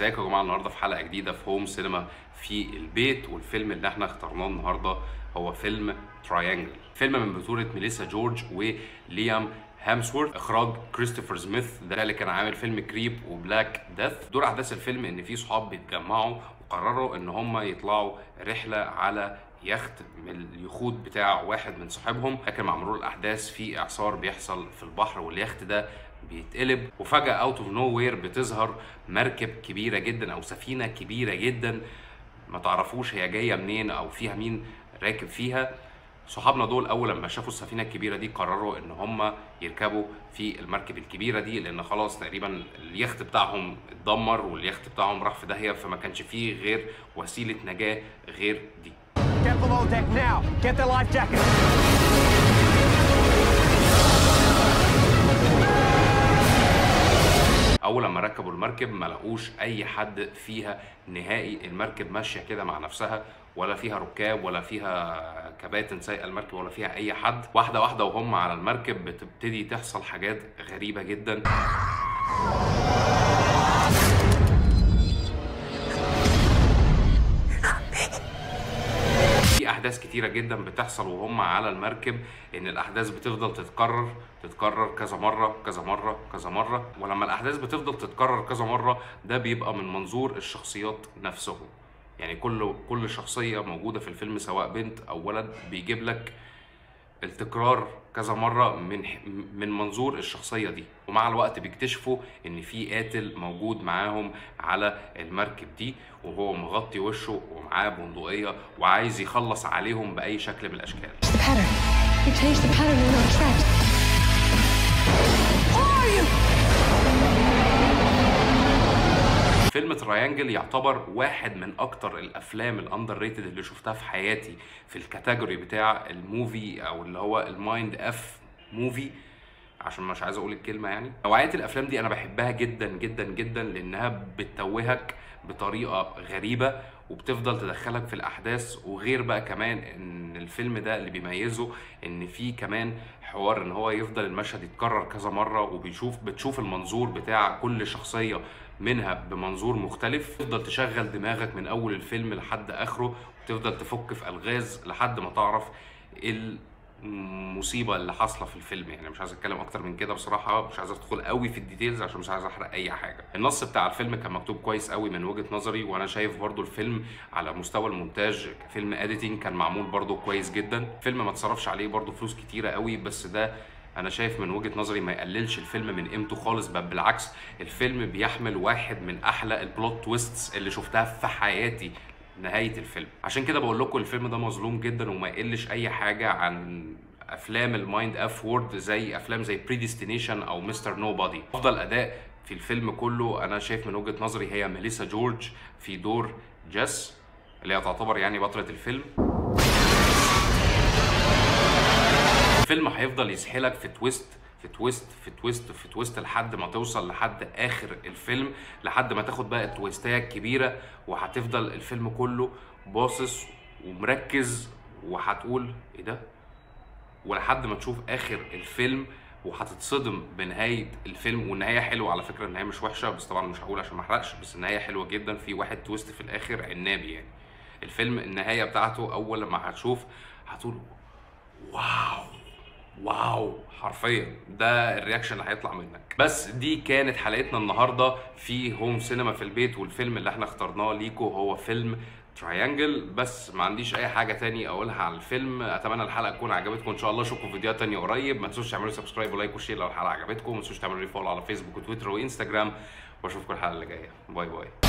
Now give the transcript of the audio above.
ازيكم يا جماعه النهارده في حلقه جديده في هوم سينما في البيت والفيلم اللي احنا اخترناه النهارده هو فيلم تراينجل فيلم من بطوله ميليسا جورج وليام هامسورث اخراج كريستوفر سميث ده اللي كان عامل فيلم كريب وبلاك ديث دور احداث الفيلم ان في صحاب بيتجمعوا وقرروا ان هم يطلعوا رحله على يخت من اليخوت بتاع واحد من صحابهم لكن مع مرور الاحداث في اعصار بيحصل في البحر واليخت ده بيتقلب وفجاه اوت اوف نو وير بتظهر مركب كبيره جدا او سفينه كبيره جدا ما تعرفوش هي جايه منين او فيها مين راكب فيها صحابنا دول اول لما شافوا السفينه الكبيره دي قرروا ان هم يركبوا في المركب الكبيره دي لان خلاص تقريبا اليخت بتاعهم اتدمر واليخت بتاعهم راح في داهيه فما كانش فيه غير وسيله نجاه غير دي Get below deck now. Get their life jackets. اول لما ركبوا المركب ما لقوش اي حد فيها نهائي المركب ماشيه كده مع نفسها ولا فيها ركاب ولا فيها كباتن سايقه المركب ولا فيها اي حد واحده واحده وهم على المركب بتبتدي تحصل حاجات غريبه جدا في احداث كتيره جدا بتحصل وهم على المركب ان الاحداث بتفضل تتكرر تتكرر كذا مره كذا مره كذا مره ولما الاحداث بتفضل تتكرر كذا مره ده بيبقى من منظور الشخصيات نفسهم يعني كل كل شخصيه موجوده في الفيلم سواء بنت او ولد بيجيب لك التكرار كذا مره من من منظور الشخصيه دي ومع الوقت بيكتشفوا ان في قاتل موجود معاهم على المركب دي وهو مغطي وشه ومعاه بندقيه وعايز يخلص عليهم باي شكل من الاشكال the pattern. You changed the pattern in our tracks. Who are you? فيلم تراينجل يعتبر واحد من اكتر الافلام الاندر ريتد اللي شفتها في حياتي في الكاتيجوري بتاع الموفي او اللي هو المايند اف موفي عشان مش عايز اقول الكلمه يعني نوعيه الافلام دي انا بحبها جدا جدا جدا لانها بتتوهك بطريقه غريبه وبتفضل تدخلك في الاحداث وغير بقى كمان ان الفيلم ده اللي بيميزه ان فيه كمان حوار ان هو يفضل المشهد يتكرر كذا مره وبيشوف بتشوف المنظور بتاع كل شخصيه منها بمنظور مختلف تفضل تشغل دماغك من اول الفيلم لحد اخره وتفضل تفك في الغاز لحد ما تعرف ايه المصيبه اللي حاصله في الفيلم يعني مش عايز اتكلم اكتر من كده بصراحه مش عايز ادخل قوي في الديتيلز عشان مش عايز احرق اي حاجه النص بتاع الفيلم كان مكتوب كويس قوي من وجهه نظري وانا شايف برضو الفيلم على مستوى المونتاج كفيلم اديتنج كان معمول برضو كويس جدا فيلم ما اتصرفش عليه برضو فلوس كتيره قوي بس ده انا شايف من وجهه نظري ما يقللش الفيلم من قيمته خالص بل بالعكس الفيلم بيحمل واحد من احلى البلوت تويستس اللي شفتها في حياتي نهايه الفيلم عشان كده بقول لكم الفيلم ده مظلوم جدا وما يقلش اي حاجه عن افلام المايند اف وورد زي افلام زي بريديستنيشن او مستر نو بادي افضل اداء في الفيلم كله انا شايف من وجهه نظري هي ميليسا جورج في دور جيس اللي هي تعتبر يعني بطله الفيلم الفيلم هيفضل يسحلك في تويست في تويست في تويست في تويست لحد ما توصل لحد اخر الفيلم لحد ما تاخد بقى التويستايه الكبيره وهتفضل الفيلم كله باصص ومركز وهتقول ايه ده ولحد ما تشوف اخر الفيلم وهتتصدم بنهايه الفيلم والنهايه حلوه على فكره النهايه مش وحشه بس طبعا مش هقول عشان ما احرقش بس النهايه حلوه جدا في واحد تويست في الاخر عنابي يعني الفيلم النهايه بتاعته اول لما هتشوف هتقول واو واو حرفيا ده الرياكشن اللي هيطلع منك بس دي كانت حلقتنا النهارده في هوم سينما في البيت والفيلم اللي احنا اخترناه ليكو هو فيلم تراينجل بس ما عنديش اي حاجه تاني اقولها على الفيلم اتمنى الحلقه تكون عجبتكم ان شاء الله اشوفكم في فيديوهات تانية قريب ما تنسوش تعملوا سبسكرايب ولايك وشير لو الحلقه عجبتكم ما تنسوش تعملوا لي فولو على فيسبوك وتويتر وانستجرام واشوفكم الحلقه اللي جايه باي باي